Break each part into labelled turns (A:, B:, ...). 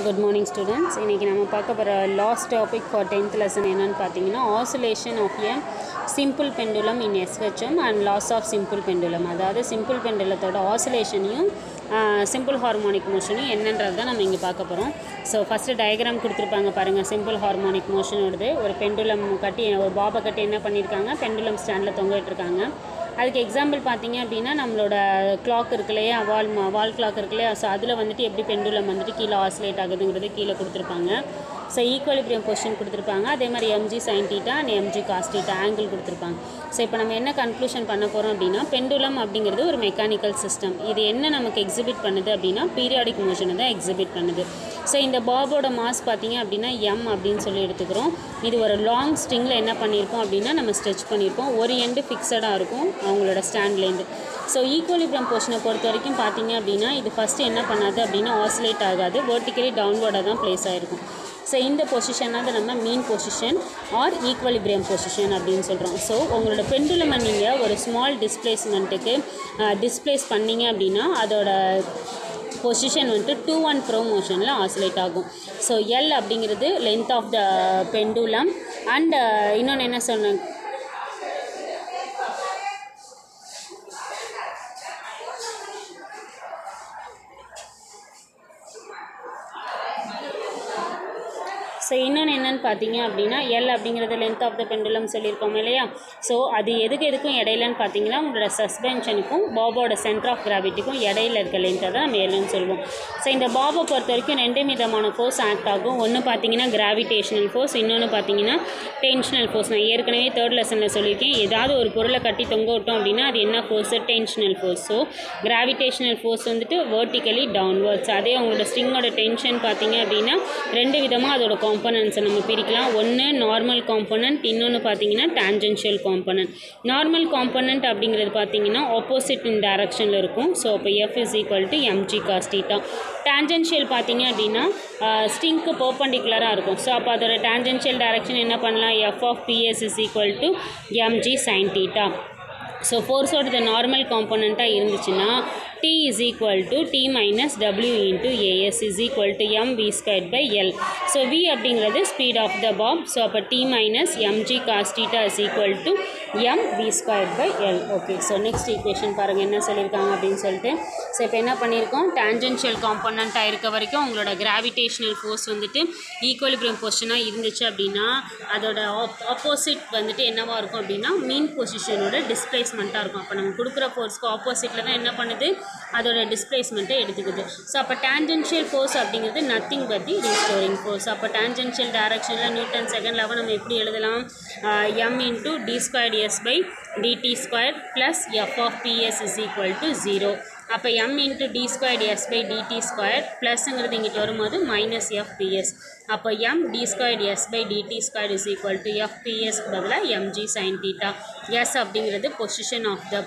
A: Good morning students இன்றைக்கி நம்ம பார்க்க போகிற last topic for tenth lesson என்னென்னு பார்த்தீங்கன்னா oscillation of a simple pendulum in SHM and laws of simple pendulum அதாவது சிம்பிள் பெண்டுலத்தோட ஆசிலேஷனையும் சிம்பிள் ஹார்மோனிக் மோஷனும் என்னன்றது தான் நம்ம இங்கே பார்க்க போகிறோம் ஸோ ஃபஸ்ட்டு டயக்ராம் கொடுத்துருப்பாங்க பாருங்கள் சிம்பிள் ஹார்மோனிக் மோஷனோடது ஒரு பெண்டுலம் கட்டி ஒரு பாபை கட்டி என்ன பண்ணியிருக்காங்க பெண்டுலம் ஸ்டாண்டில் தொங்க விட்டுருக்காங்க அதுக்கு எக்ஸாம்பிள் பார்த்தீங்க அப்படின்னா நம்மளோட கிளாக் இருக்கு இல்லையா வால் வால் கிளாக் இருக்கு இல்லையா ஸோ அதில் வந்துட்டு எப்படி பெண்டுலம் வந்துட்டு கீழே ஆசிலேட் ஆகுதுங்கிறது கீழே கொடுத்துருப்பாங்க ஸோ ஈக்குவலிபிரியம் பொசிஷன் கொடுத்துருப்பாங்க அதே மாதிரி M G sine theta and M G cos theta angle கொடுத்துருப்பாங்க ஸோ இப்போ நம்ம என்ன கன்க்ளூஷன் பண்ண போகிறோம் அப்படின்னா பெண்டுலம் அப்படிங்கிறது ஒரு மெக்கானிக்கல் சிஸ்டம் இது என்ன நமக்கு எக்ஸிபிட் பண்ணுது அப்படின்னா பீரியாடிக் மோஷனை தான் எக்ஸிபிட் பண்ணுது ஸோ இந்த பாபோட மாஸ் பார்த்தீங்க அப்படின்னா எம் அப்படின்னு சொல்லி எடுத்துக்கிறோம் இது ஒரு லாங் ஸ்ட்ரிங்கில் என்ன பண்ணியிருக்கோம் அப்படின்னா நம்ம ஸ்ட்ரெச் பண்ணியிருக்கோம் ஒரு எண்டு ஃபிக்ஸடாக இருக்கும் அவங்களோட ஸ்டாண்ட்லேருந்து ஸோ ஈக்குவலிபிரம் போர்ஷனை பொறுத்த வரைக்கும் பார்த்தீங்க அப்படின்னா இது ஃபஸ்ட்டு என்ன பண்ணாது அப்படின்னா ஆசிலேட் ஆகாது வேர்ட்டிக்கலி டவுன்வர்டாக தான் ப்ளேஸ் ஆகிருக்கும் ஸோ இந்த பொசிஷன் தான் நம்ம mean position or equilibrium position அப்படின்னு சொல்கிறோம் ஸோ உங்களோட பெண்டுலமை நீங்கள் ஒரு ஸ்மால் டிஸ்பிளேஸ்மெண்ட்டுக்கு டிஸ்பிளேஸ் பண்ணீங்க அப்படின்னா அதோட பொசிஷன் வந்துட்டு டூ அண்ட் ப்ரோ மோஷனில் ஆசிலேட் ஆகும் ஸோ எல் அப்படிங்கிறது length of the pendulum and இன்னொன்று என்ன சொன்னேன் ஸோ இன்னொன்று என்னென்னு பார்த்தீங்க அப்படின்னா எல் அப்படிங்கிறது லென்த் ஆஃப் த பெண்டுலம் சொல்லியிருக்கோம் இல்லையா ஸோ அது எதுக்கு எதுக்கும் இடையிலன்னு பார்த்தீங்கன்னா உங்களோட சஸ்பென்ஷனுக்கும் பாபோட சென்டர் ஆஃப் கிராவிட்டிக்கும் இடையில இருக்க லென்த்தை தான் நம்ம எல்லுன்னு சொல்லுவோம் ஸோ இந்த பாபை பொறுத்த வரைக்கும் ரெண்டு விதமான ஃபோர்ஸ் ஆக்ட் ஆகும் ஒன்று பார்த்தீங்கன்னா கிராவிடேஷனல் ஃபோர்ஸ் இன்னொன்று பார்த்தீங்கன்னா டென்ஷனல் ஃபோர்ஸ் நான் ஏற்கனவே தேர்ட் லெசனில் சொல்லியிருக்கேன் ஏதாவது ஒரு பொருளை கட்டி தொங்க விட்டோம் அப்படின்னா அது என்ன force tensional force so gravitational force வந்துட்டு வேர்ட்டிக்கலி டவுன்வர்ட்ஸ் அதே உங்களோட ஸ்ட்ரிங்கோட டென்ஷன் பார்த்தீங்க அப்படின்னா ரெண்டு விதமாக அதோட காம்பனன்ட்ஸை நம்ம பிரிக்கலாம் ஒன்று நார்மல் காம்பனண்ட் இன்னொன்று பார்த்தீங்கன்னா டேஞ்சென்ஷியல் காம்பனண்ட் நார்மல் காம்பனண்ட் அப்படிங்கிறது பார்த்தீங்கன்னா ஆப்போசிட் இன் டைரக்ஷனில் இருக்கும் ஸோ அப்போ F is equal to M G cos theta tangential பார்த்தீங்க அப்படின்னா ஸ்டிங்க்கு பர்பண்டிகுலராக இருக்கும் ஸோ அப்போ அதோட டேஞ்சென்ஷியல் டைரக்ஷன் என்ன பண்ணலாம் F of P S is equal to M G sine theta so ஃபோர்ஸோட நார்மல் காம்பனண்ட்டாக இருந்துச்சுன்னா t is equal to t minus w into as is equal to m v squared by l. So v அப்படிங்கிறது speed of the bob. So அப்போ t minus mg cos theta is equal to m v squared by l. Okay. So next equation பாருங்கள் என்ன சொல்லியிருக்காங்க அப்படின்னு சொல்லிட்டு so இப்போ என்ன பண்ணியிருக்கோம் டேஞ்சென்ஷியல் காம்பனண்ட்டாக இருக்க வரைக்கும் உங்களோட கிராவிடேஷனல் ஃபோர்ஸ் வந்துட்டு ஈக்குவலிபிரியம் பொசிஷனாக இருந்துச்சு அப்படின்னா அதோட ஆப்போசிட் வந்துட்டு என்னவாக இருக்கும் அப்படின்னா மீன் பொசிஷனோட டிஸ்பிளேஸ்மெண்ட்டாக இருக்கும் அப்போ நம்ம கொடுக்குற ஃபோர்ஸ்க்கு ஆப்போசிட்டில் தான் என்ன பண்ணுது அதோட டிஸ்பிளேஸ்மெண்ட்டை எடுத்துக்குது ஸோ அப்போ டேஞ்சென்ஷியல் ஃபோர்ஸ் அப்படிங்கிறது nothing but the restoring force அப்போ டேஞ்சென்ஷியல் டைரக்ஷனில் நியூட்டன் செகண்ட் லெவல் நம்ம எப்படி எழுதலாம் M into D squared S by D T square plus F of P S is equal to zero அப்போ M into D squared S by D T square ப்ளஸ்ங்கிறது இங்கிட்டு வரும்போது minus F P S அப்போ M D squared S by D T square is equal to எஃப்பிஎஸ்க்கு பதிலாக M G sine theta S அப்படிங்கிறது position of the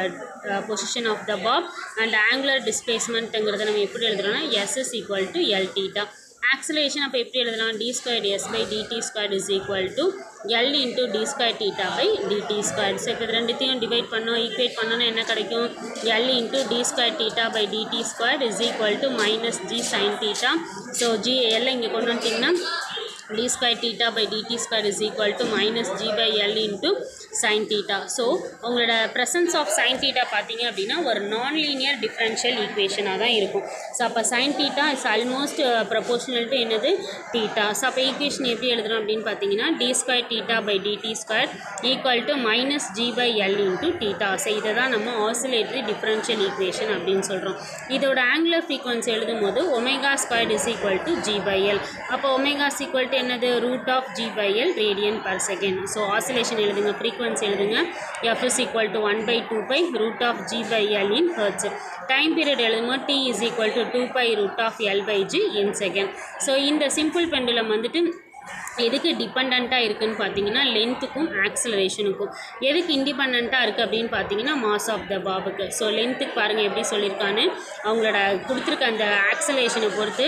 A: position of the bob and angular டிஸ்பிளேஸ்மெண்ட்டுங்கிறத நம்ம எப்படி எழுதுறோம்னா S is equal to L theta acceleration அப்போ எப்படி எழுதலாம் D square S by D T square is equal to L into D square theta by D T square so இப்போ இது ரெண்டுத்தையும் டிவைட் பண்ணோம் ஈக்குவேட் பண்ணோன்னா என்ன கிடைக்கும் L into D square theta by D T square is equal to minus G sine theta so G L இங்கே கொண்டு வந்துட்டிங்கன்னா d square theta by dt square is equal to minus g by l into sin theta. So உங்களோட presence of sin theta பார்த்தீங்க அப்படின்னா ஒரு நான் linear differential ஈக்குவேஷனாக தான் இருக்கும் ஸோ அப்போ sin theta is almost proportional to என்னது theta. ஸோ அப்போ ஈக்குவேஷன் எப்படி எழுதுறோம் அப்படின்னு பார்த்தீங்கன்னா d square theta by dt square equal to minus G by L into theta. So இதை தான் நம்ம ஆசிலேட்டரி டிஃப்ரென்ஷியல் ஈக்குவேஷன் அப்படின்னு சொல்கிறோம் இதோட ஆங்குலர் ஃப்ரீக்வன்சி எழுதும் போது omega square is equal to G by L அப்போ ஒமேகா ஈக்குவல் டு என்னது root of G by L radian per second so oscillation எழுதுங்க ஃப்ரீக்வன்சி எழுதுங்க F is equal to one by two pi root of G by L in hertz time period எழுதும்போது T is equal to two pi root of L by G in second so இந்த simple pendulum வந்துட்டு எதுக்கு டிபெண்ட்டாக இருக்குன்னு பார்த்தீங்கன்னா லென்த்துக்கும் ஆக்சலரேஷனுக்கும் எதுக்கு இண்டிபெண்ட்டாக இருக்குது அப்படின்னு பார்த்தீங்கன்னா மாஸ் ஆஃப் த பாபுக்கு ஸோ லென்த்துக்கு பாருங்கள் எப்படி சொல்லியிருக்கான்னு அவங்களோட கொடுத்துருக்க அந்த ஆக்சலேஷனை பொறுத்து டைம்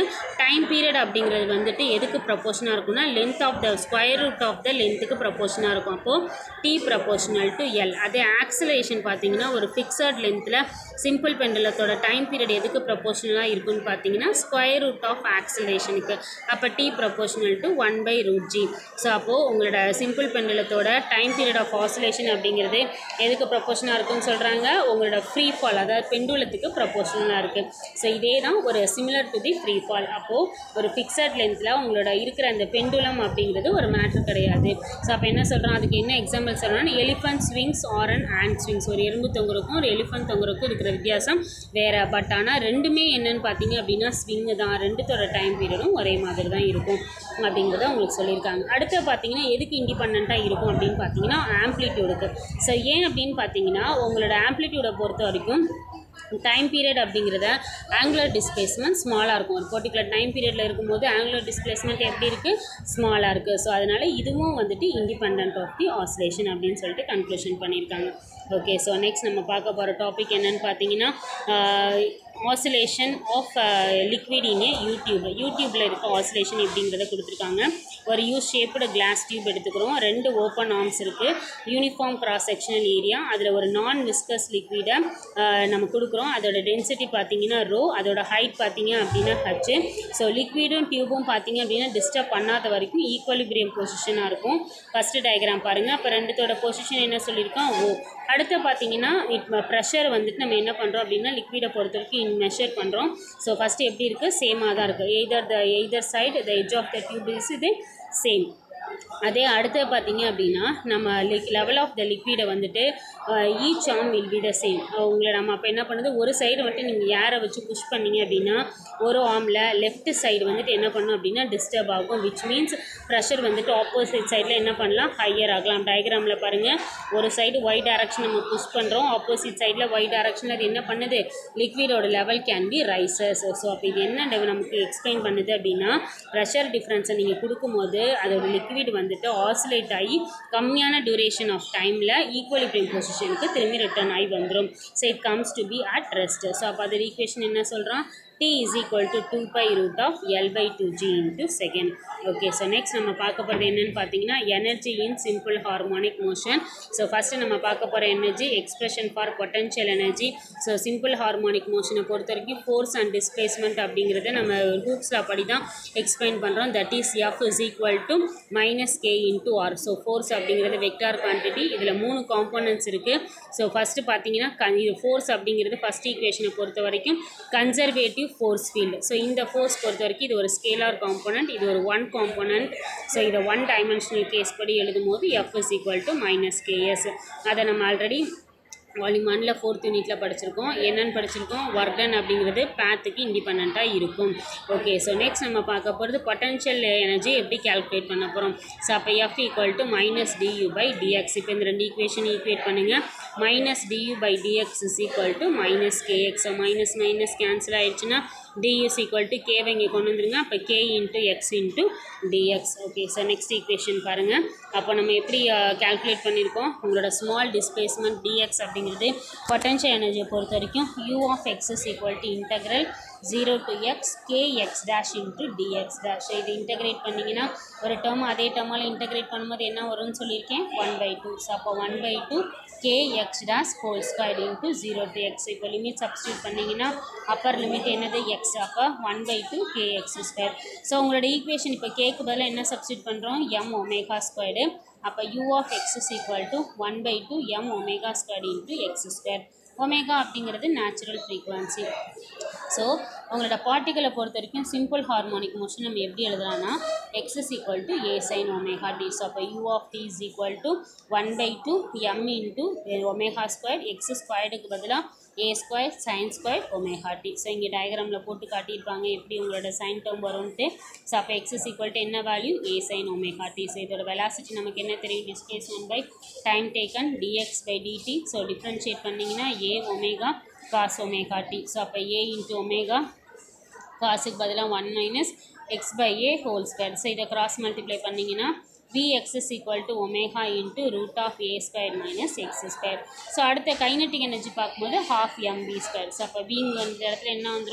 A: டைம் பீரியட் அப்படிங்கிறது வந்துட்டு எதுக்கு ப்ரப்போர்ஷனாக இருக்கும்னா length of the square root of the லென்த்துக்கு ப்ரப்போர்ஷனாக இருக்கும் அப்போது டி ப்ரப்போர்ஷனல் டு எல் அதே ஆக்சலேஷன் பார்த்தீங்கன்னா ஒரு ஃபிக்ஸட் லென்த்தில் சிம்பிள் பெண்டலத்தோட டைம் பீரியட் எதுக்கு ப்ரப்போர்ஷனலாக இருக்குன்னு பார்த்தீங்கன்னா ஸ்கொயர் ரூட் ஆஃப் ஆக்சலேஷனுக்கு அப்போ T proportional to one by root G so அப்போது உங்களோட சிம்பிள் பெண்டலத்தோட டைம் பீரியட் ஆஃப் ஆசிலேஷன் அப்படிங்கிறது எதுக்கு ப்ரப்போர்ஷனாக இருக்குன்னு சொல்கிறாங்க உங்களோட ஃப்ரீ ஃபால் அதாவது பெண்டுலத்துக்கு ப்ரப்போர்ஷனலாக இருக்குது ஸோ இதே தான் ஒரு similar to the free fall அப்போது ஒரு ஃபிக்ஸட் லென்த்தில் உங்களோட இருக்கிற அந்த பெண்டுலம் அப்படிங்கிறது ஒரு மேட்ரு கிடையாது ஸோ அப்போ என்ன சொல்கிறோம் அதுக்கு என்ன எக்ஸாம்பிள் சொல்கிறோம்னா elephant swings or and ant swings ஒரு எறும்பு தொங்குறக்கும் ஒரு எலிஃபண்ட் தொங்குறக்கும் இருக்கிற வித்தியாசம் வேறு பட் ஆனால் ரெண்டுமே என்னன்னு பார்த்தீங்க அப்படின்னா ஸ்விங்கு தான் ரெண்டுத்தோட டைம் பீரியடும் ஒரே மாதிரி தான் இருக்கும் அப்படிங்கிறத உங்களுக்கு சொல்லியிருக்காங்க அடுத்து பார்த்தீங்கன்னா எதுக்கு இண்டிபெண்ட்டாக இருக்கும் அப்படின்னு பார்த்தீங்கன்னா ஆம்ப்ளிடியூடுக்கு ஸோ ஏன் அப்படின்னு பார்த்தீங்கன்னா உங்களோட ஆம்ப்ளிடியூடை பொறுத்த வரைக்கும் டைம் பீரியட் அப்படிங்கிறத ஆங்குலர் டிஸ்பிளேஸ்மெண்ட் ஸ்மாலாக இருக்கும் ஒரு பர்டிகுலர் டைம் பீரியடில் இருக்கும்போது ஆங்குலர் டிஸ்பிளேஸ்மெண்ட் எப்படி இருக்குது ஸ்மாலாக இருக்குது ஸோ அதனால் இதுவும் வந்துட்டு இண்டிபெண்ட் ஆஃப் தி ஆசிலேஷன் அப்படின்னு சொல்லிட்டு கன்க்ளூஷன் பண்ணியிருக்காங்க ஓகே ஸோ நெக்ஸ்ட் நம்ம பார்க்க போகிற டாபிக் என்னன்னு பார்த்தீங்கன்னா oscillation of liquid in a U tube யூடியூப்பில் இருக்க ஆசிலேஷன் எப்படிங்கிறத கொடுத்துருக்காங்க ஒரு யூ ஷேப்டு கிளாஸ் டியூப் எடுத்துக்கிறோம் ரெண்டு ஓப்பன் ஆர்ம்ஸ் இருக்குது யூனிஃபார்ம் கிராஸ் செக்ஷனல் ஏரியா அதில் ஒரு நான் விஸ்கஸ் லிக்விடை நம்ம கொடுக்குறோம் அதோட டென்சிட்டி பார்த்தீங்கன்னா ரோ அதோட ஹைட் பார்த்தீங்க அப்படின்னா ஹச்சு ஸோ லிக்விடும் டியூபும் பார்த்தீங்க அப்படின்னா டிஸ்டர்ப் பண்ணாத வரைக்கும் ஈக்குவலிபிரியம் பொசிஷனாக இருக்கும் ஃபஸ்ட்டு டயக்ராம் பாருங்கள் அப்போ ரெண்டுத்தோட பொசிஷன் என்ன சொல்லியிருக்கோம் ஓ அடுத்து பார்த்தீங்கன்னா இப்போ ப்ரெஷர் வந்துட்டு நம்ம என்ன பண்ணுறோம் அப்படின்னா லிக்விடை பொறுத்த வரைக்கும் மெஷர் பண்ணுறோம் ஸோ ஃபஸ்ட்டு எப்படி இருக்குது சேமாக தான் இருக்குது either the either side the edge of the tube is இது சேம் அதே அடுத்து பார்த்தீங்க அப்படின்னா நம்ம லிக் லெவல் ஆஃப் த லிக்விடை வந்துட்டு each arm will be the same உங்களை நம்ம அப்போ என்ன பண்ணுது ஒரு சைடு வந்துட்டு நீங்கள் ஏரை வச்சு புஷ் பண்ணீங்க அப்படின்னா ஒரு ஆர்மில் லெஃப்ட் சைடு வந்துட்டு என்ன பண்ணும் அப்படின்னா டிஸ்டர்ப் ஆகும் விச் மீன்ஸ் ப்ரெஷர் வந்துட்டு ஆப்போசிட் சைடில் என்ன பண்ணலாம் ஹையர் ஆகலாம் டயக்ராமில் பாருங்கள் ஒரு சைடு ஒய் டைரக்ஷன் நம்ம புஷ் பண்ணுறோம் ஆப்போசிட் சைடில் ஒய் டைரக்ஷனில் அது என்ன பண்ணுது லிக்விடோட level can be rises so அப்போ இது என்ன நமக்கு எக்ஸ்பிளைன் பண்ணுது அப்படின்னா ப்ரெஷர் டிஃப்ரென்ஸை நீங்கள் கொடுக்கும்போது அதோட லிக்விட் வந்துட்டு ஆசிலேட் ஆகி கம்மியான டியூரேஷன் ஆஃப் டைமில் ஈக்குவலிபிரியம் பொசிஷனுக்கு திரும்பி ரிட்டர்ன் ஆகி வந்துடும் so it comes to be at rest so அப்போ அது ஈக்குவேஷன் என்ன சொல்கிறோம் t is equal to 2 pi root of L by 2g into second. Okay so next நம்ம பார்க்க போகிறது என்னென்னு பார்த்தீங்கன்னா energy in simple harmonic motion so first நம்ம பார்க்க போகிற energy expression for potential energy so simple harmonic மோஷனை பொறுத்த வரைக்கும் ஃபோர்ஸ் அண்ட் டிஸ்பிளேஸ்மெண்ட் அப்படிங்கிறத நம்ம ஹூக்ஸில் படி தான் எக்ஸ்பிளைன் பண்ணுறோம் that is F is equal to minus K into R so force அப்படிங்கிறது வெக்டார் குவான்டிட்டி இதில் மூணு காம்போனன்ட்ஸ் இருக்குது ஸோ ஃபஸ்ட்டு பார்த்தீங்கன்னா க இது ஃபோர்ஸ் அப்படிங்கிறது ஃபஸ்ட் ஈக்குவேஷனை பொறுத்த வரைக்கும் கன்சர்வேட்டிவ் ஃபோர்ஸ் ஃபீல்டு ஸோ இந்த ஃபோர்ஸ் பொறுத்த வரைக்கும் இது ஒரு ஸ்கேலார் காம்போனன்ட் இது ஒரு ஒன் காம்போனன்ட் ஸோ இதை ஒன் டைமென்ஷனல் கேஸ் படி எழுதும் போது F is equal to minus K S அதை நம்ம ஆல்ரெடி வால்யூம் ஒனில் ஃபோர்த் யூனிட்டில் படிச்சிருக்கோம் என்னென்னு படிச்சிருக்கோம் ஒர்டன் அப்படிங்கிறது பேத்துக்கு இண்டிபெண்ட்டாக இருக்கும் ஓகே ஸோ நெக்ஸ்ட் நம்ம பார்க்க போகிறது பொட்டன்ஷியல் எனர்ஜி எப்படி கால்குலேட் பண்ண போகிறோம் ஸோ அப்போ F equal to minus D U by D X இப்போ இந்த ரெண்டு ஈக்குவேஷன் ஈக்குவேட் பண்ணுங்கள் minus D U by D X is equal to minus K X so minus minus cancel ஆயிடுச்சுன்னா டி இஸ் ஈக்குவல் டு கேவை இங்கே கொண்டு வந்துருங்க அப்போ K into X into D X okay so next equation பாருங்கள் அப்போ நம்ம எப்படி கால்குலேட் பண்ணியிருக்கோம் உங்களோட ஸ்மால் டிஸ்பிளேஸ்மெண்ட் டிஎக்ஸ் அப்படிங்கிறது பொட்டன்ஷியல் எனர்ஜியை பொறுத்த வரைக்கும் U of X is equal to integral zero to X K X dash into D X dash இது இன்டெகிரேட் பண்ணிங்கன்னா ஒரு டேர்ம் அதே டேர்மால் இன்டெகிரேட் பண்ணும்போது என்ன வரும்னு சொல்லியிருக்கேன் ஒன் பை டூ ஸோ அப்போ one by two K X dash whole square into zero to X இப்போ லிமிட் சப்ஸ்டியூட் பண்ணிங்கன்னா அப்பர் லிமிட் என்னது எக்ஸ் அப்போ one by two K X square so உங்களோட ஈக்குவேஷன் இப்போ கேக்கு பதிலாக என்ன சப்ஸ்டியூட் பண்ணுறோம் எம் ஒமேகா ஸ்கொயர்டு அப்போ U of X is equal to one by two M omega square into X square omega அப்படிங்கிறது நேச்சுரல் ஃப்ரீக்குவன்சி ஸோ உங்களோட பார்ட்டிகளை பொறுத்த வரைக்கும் சிம்பிள் ஹார்மோனிக் மோஷன் நம்ம எப்படி எழுதலாம்னா X is equal to A sine omega D so அப்போ U of T is equal to one by two M into omega square X ஸ்கொயர்டுக்கு பதிலாக A square sine square omega D so இங்கே டயக்ராமில் போட்டு காட்டியிருப்பாங்க எப்படி உங்களோட சைன் டேர்ம் வரும்ன்ட்டு ஸோ அப்போ எக்ஸ் இஸ் ஈக்குவல் டு என்ன value A sine omega D so இதோட வெலாசிட்டி நமக்கு என்ன தெரியும் displacement by time taken D X by D T so differentiate பண்ணிங்கன்னா A omega cos omega D so அப்போ ஏ இன்ட்டு ஒமேகா காசுக்கு பதிலாக one minus X by A whole square so இதை cross multiply பண்ணிங்கன்னா vx is equal to omega into root of a square minus x square so அடுத்த kinetic energy பார்க்கும்போது half mv square so அப்போ v இந்த இடத்துல என்ன வந்துடும்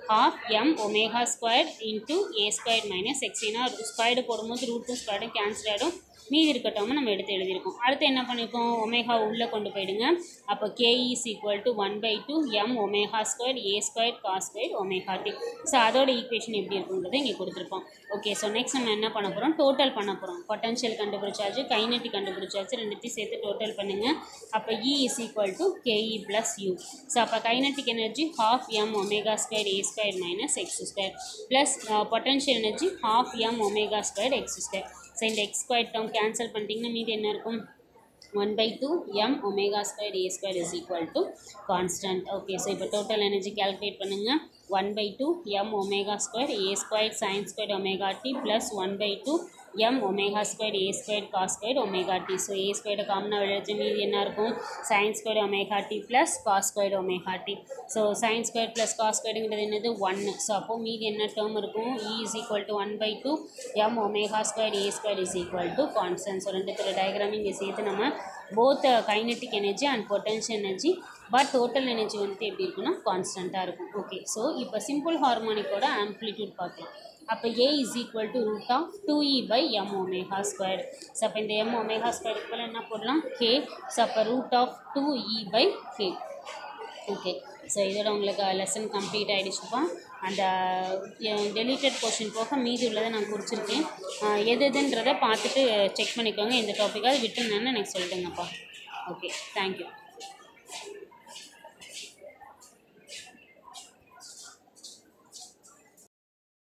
A: half m omega squared into a squared minus x ஏன்னா squared போடும்போது ரூட்டும் ஸ்கொயர்டும் கேன்சல் ஆகிடும் மீதி இருக்க டேர்மை நம்ம எடுத்து எழுதியிருக்கோம் அடுத்து என்ன பண்ணியிருக்கோம் ஒமேகா உள்ளே கொண்டு போயிடுங்க அப்போ k is equal to one by two M omega square a square cos square omega D so அதோட ஈக்குவேஷன் எப்படி இருக்குங்கிறத இங்கே கொடுத்துருப்போம் ஓகே ஸோ நெக்ஸ்ட் நம்ம என்ன பண்ண போகிறோம் டோட்டல் பண்ண போகிறோம் பொட்டன்ஷியல் கண்டுபிடிச்சாச்சு கைனட்டிக் கண்டுபிடிச்சாச்சு ரெண்டுத்தையும் சேர்த்து டோட்டல் பண்ணுங்கள் அப்போ e is equal to KE plus u so அப்போ kinetic energy half m omega square a square minus x square plus potential energy half m omega square x square so இந்த x square term cancel பண்ணிட்டீங்கன்னா மீதி என்ன இருக்கும் one by two M omega square a square is equal to constant okay so இப்போ total energy calculate பண்ணுங்கள் one by two M omega square a square sine square omega t plus one by two M omega square a square cos square omega D so a squared காமனாக எழுதி மீதி என்ன இருக்கும் sine square omega t plus cos square omega D so sine square plus cos ஸ்கொயருங்கிறது என்னது ஒன்று so அப்போது மீதி என்ன டேர்ம் இருக்கும் e is equal to one by two M omega square a square is equal to constant so ரெண்டுத்தோட diagram இங்கே சேர்த்து நம்ம both kinetic energy and potential energy but total energy வந்துட்டு எப்படி இருக்குன்னா கான்ஸ்டண்ட்டாக இருக்கும் ஓகே ஸோ இப்போ சிம்பிள் ஹார்மோனிக்கோட ஆம்ப்ளிடியூட் பார்க்கலாம் அப்போ a is equal to root of two e by m omega square so அப்போ இந்த எம் ஒமேகா ஸ்கொயருக்கு போல் என்ன போடலாம் கே ஸோ அப்போ root of two e by k okay so இதோட உங்களுக்கு லெசன் கம்ப்ளீட் ஆகிடுச்சுப்பா அந்த டெலிட்டட் கொஷின் போக மீதி உள்ளதை நான் குறிச்சிருக்கேன் அஹ் எது எதுன்றதை பார்த்துட்டு செக் பண்ணிக்கோங்க எந்த டாப்பிக்காவது விட்டுருந்தேன்னு எனக்கு சொல்லிட்டுங்கப்பா ஓகே தேங்க்யூ